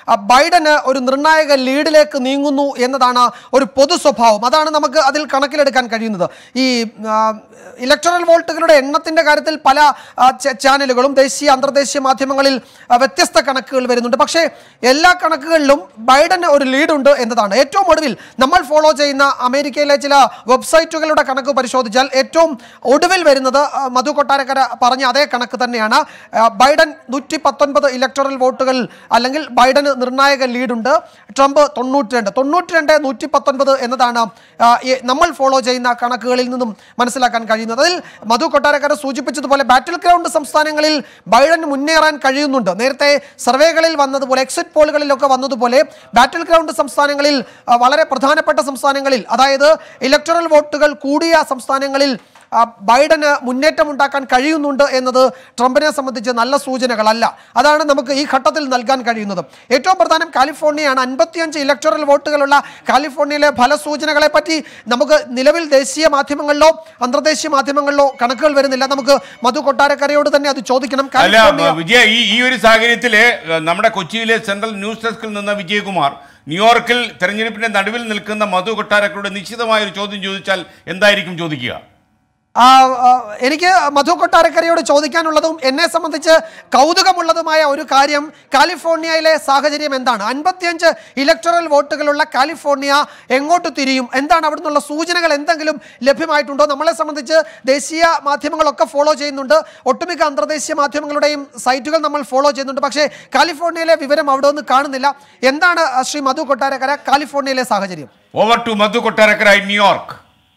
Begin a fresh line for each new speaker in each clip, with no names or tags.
ആ, ബൈഡന് ഒരു നിർണായക ലീഡിലേക്ക് നീങ്ങുന്നു എന്നതാണ് ഒരു പൊതു സ്വഭാവം അതാണ് നമുക്ക് അതിൽ കണക്കിലെടുക്കാൻ കഴിയുന്നത് ഈ ഇലക്ട്രൽ വോട്ടുകളുടെ എണ്ണത്തിന്റെ കാര്യത്തിൽ പല ആ, ച- ചാനലുകളും ദേശീയ അന്തർദേശീയ മാധ്യമങ്ങളിൽ ആ, വ്യത്യസ്ത കണക്കുകൾ വരുന്നുണ്ട് പക്ഷേ എല്ലാ കണക്കുകളിലും ബൈഡന് ഒരു ലീഡുണ്ട് എന്നതാണ് ഏറ്റവും ഒടുവിൽ നമ്മൾ ഫോളോ ചെയ്യുന്ന അമേരിക്കയിലെ ചില വെബ്സൈറ്റുകളുടെ കണക്ക് പരിശോധിച്ചാൽ ഏറ്റവും ഒടുവിൽ വരുന്നത് ആ, മധു കൊട്ടാരക്കര പറഞ്ഞ അതേ കണക്ക് തന്നെയാണ് ആ, ബൈഡൻ നൂറ്റി പത്തൊൻപത് ഇലക്ടറൽ വോട്ടുകൾ അല്ലെങ്കിൽ ബൈഡന് നിർണായക ലീഡുണ്ട് ട്രംപ് തൊണ്ണൂറ്റി രണ്ട് തൊണ്ണൂറ്റി രണ്ട് നൂറ്റി പത്തൊൻപത് എന്നതാണ് ആ, ഈ നമ്മൾ ഫോളോ ചെയ്യുന്ന കണക്കുകളിൽ നിന്നും മനസ്സിലാക്കാൻ കഴിയുന്നത് അതിൽ മധു കൊട്ടാരക്കര സൂചിപ്പിച്ചതുപോലെ ബാറ്റിൽ ഗ്രൗണ്ട് സംസ്ഥാനങ്ങളിൽ ബൈഡന് മുന്നേറാൻ കഴിയുന്നുണ്ട് നേരത്തെ സർവേകളിൽ വന്നതുപോലെ എക്സിറ്റ് പോളുകളിലൊക്കെ വന്നതുപോലെ ബാറ്റിൽ ഗ്രൗണ്ട് സംസ്ഥാനങ്ങളിൽ ആ, വളരെ പ്രധാനപ്പെട്ട സംസ്ഥാനങ്ങളിൽ അതായത് ഇലക്ടറൽ വോട്ടുകൾ കൂടിയ സംസ്ഥാനങ്ങളിൽ ആ, ബൈഡന് മുന്നേറ്റം ഉണ്ടാക്കാൻ കഴിയുന്നുണ്ട് എന്നത് ട്രംപിനെ സംബന്ധിച്ച് നല്ല സൂചനകളല്ല അതാണ് നമുക്ക് ഈ ഘട്ടത്തിൽ നൽകാൻ കഴിയുന്നത് ഏറ്റവും പ്രധാനം കാലിഫോർണിയയാണ് അൻപത്തിയഞ്ച് ഇലക്ടറൽ വോട്ടുകളുള്ള കാലിഫോർണിയയിലെ ഫലസൂചനകളെ പറ്റി നമുക്ക് നിലവിൽ ദേശീയ മാധ്യമങ്ങളിലോ അന്തർദേശീയ മാധ്യമങ്ങളിലോ കണക്കുകൾ വരുന്നില്ല നമുക്ക് മധു കൊട്ടാരക്കരയോട് തന്നെ അത് ചോദിക്കണം
അല്ല
കാലിഫോർണിയ
വിജയ ഈ ഈ ഒരു സാഹചര്യത്തില് ഏഹ്, നമ്മുടെ കൊച്ചിയിലെ സെൻട്രൽ ന്യൂസ് ഡെസ്കിൽ നിന്ന് വിജയകുമാർ ന്യൂയോർക്കിൽ തെരഞ്ഞെടുപ്പിന്റെ നടുവിൽ നിൽക്കുന്ന മധു കൊട്ടാരക്കരുടെ നിശ്ചിതമായ ഒരു ചോദ്യം ചോദിച്ചാൽ എന്തായിരിക്കും ചോദിക്കുക
ആ, ആ, എനിക്ക് മധു കൊട്ടാരക്കരയോട് ചോദിക്കാനുള്ളതും എന്നെ സംബന്ധിച്ച് കൗതുകമുള്ളതുമായ ഒരു കാര്യം കാലിഫോർണിയയിലെ സാഹചര്യം എന്താണ് അൻപത്തിയഞ്ച് ഇലക്ടറൽ വോട്ടുകളുള്ള കാലിഫോർണിയ എങ്ങോട്ട് തിരിയും എന്താണ് അവിടെ നിന്നുള്ള സൂചനകൾ എന്തെങ്കിലും ലഭ്യമായിട്ടുണ്ടോ നമ്മളെ സംബന്ധിച്ച് ദേശീയ മാധ്യമങ്ങളൊക്കെ ഫോളോ ചെയ്യുന്നുണ്ട് ഒട്ടുമിക്ക അന്തർദേശീയ മാധ്യമങ്ങളുടെയും സൈറ്റുകൾ നമ്മൾ ഫോളോ ചെയ്യുന്നുണ്ട് പക്ഷേ കാലിഫോർണിയയിലെ വിവരം അവിടെ ഒന്നും കാണുന്നില്ല എന്താണ് ആ, ശ്രീ മധു കൊട്ടാരക്കര കാലിഫോർണിയയിലെ സാഹചര്യം
over to Madhu Kottarakkara in New York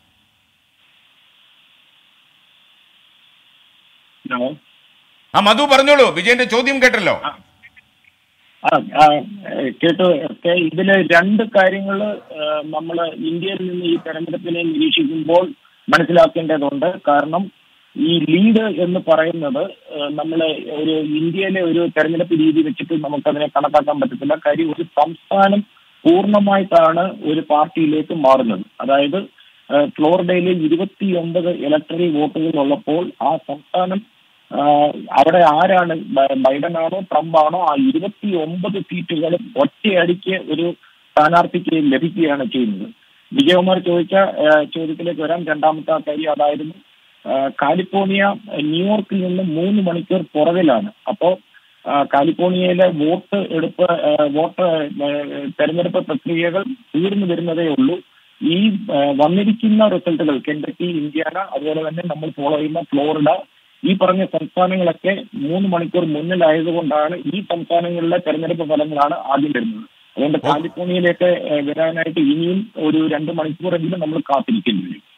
hello
ആ മധു പറഞ്ഞോളൂ വിജയന്റെ ചോദ്യം കേട്ടല്ലോ
ആ ആ, കേട്ടു ഒക്കെ ഇതില് രണ്ട് കാര്യങ്ങൾ നമ്മൾ ഇന്ത്യയിൽ നിന്ന് ഈ തെരഞ്ഞെടുപ്പിനെ നിരീക്ഷിക്കുമ്പോൾ മനസ്സിലാക്കേണ്ടതുണ്ട് കാരണം ഈ ലീഡ് എന്ന് പറയുന്നത് നമ്മൾ ഒരു ഇന്ത്യയിലെ ഒരു തെരഞ്ഞെടുപ്പ് രീതി വെച്ചിട്ട് നമുക്കതിനെ കണക്കാക്കാൻ പറ്റത്തില്ല കാര്യം ഒരു സംസ്ഥാനം പൂർണ്ണമായിട്ടാണ് ഒരു പാർട്ടിയിലേക്ക് മാറുന്നത് അതായത് ഏഹ്, ഫ്ലോറിഡയിൽ ഇരുപത്തി ഒമ്പത് ഇലക്ടറൽ വോട്ടുകൾ ഉള്ളപ്പോൾ ആ സംസ്ഥാനം ആഹ് അവിടെ ആരാണ് ബ- ബൈഡൻ ആണോ ട്രംപ് ആണോ ആ ഇരുപത്തി ഒമ്പത് സീറ്റുകളും ഒറ്റയടിക്ക് ഒരു സ്ഥാനാർത്ഥിക്ക് ലഭിക്കുകയാണ് ചെയ്യുന്നത് വിജയകുമാർ ചോദിച്ച ആഹ് ചോദ്യത്തിലേക്ക് വരാൻ രണ്ടാമത്തെ കാര്യം അതായിരുന്നു ആഹ് കാലിഫോർണിയ ന്യൂയോർക്കിൽ നിന്ന് മൂന്ന് മണിക്കൂർ പുറകിലാണ് അപ്പോ ആഹ് കാലിഫോർണിയയിലെ വോട്ട് എടുപ്പ് ആഹ് വോട്ട് ആഹ് തെരഞ്ഞെടുപ്പ് പ്രക്രിയകൾ തീർന്നു വരുന്നതേ ഉള്ളൂ ഈ ആഹ് വന്നിരിക്കുന്ന റിസൾട്ടുകൾ കെൻഡക്കി ഇന്ത്യാന അതുപോലെ തന്നെ നമ്മൾ ഫോളോ ചെയ്യുന്ന ഫ്ലോറിഡ ഈ പറഞ്ഞ സംസ്ഥാനങ്ങളൊക്കെ മൂന്ന് മണിക്കൂർ മുന്നിലായതുകൊണ്ടാണ് ഈ സംസ്ഥാനങ്ങളിലെ തെരഞ്ഞെടുപ്പ് ഫലങ്ങളാണ് ആദ്യം വരുന്നത് അതുകൊണ്ട് കാലിഫോർണിയയിലേക്ക് ഏഹ്, വരാനായിട്ട് ഇനിയും ഒരു രണ്ട് മണിക്കൂറെങ്കിലും നമ്മൾ കാത്തിരിക്കേണ്ടി വരും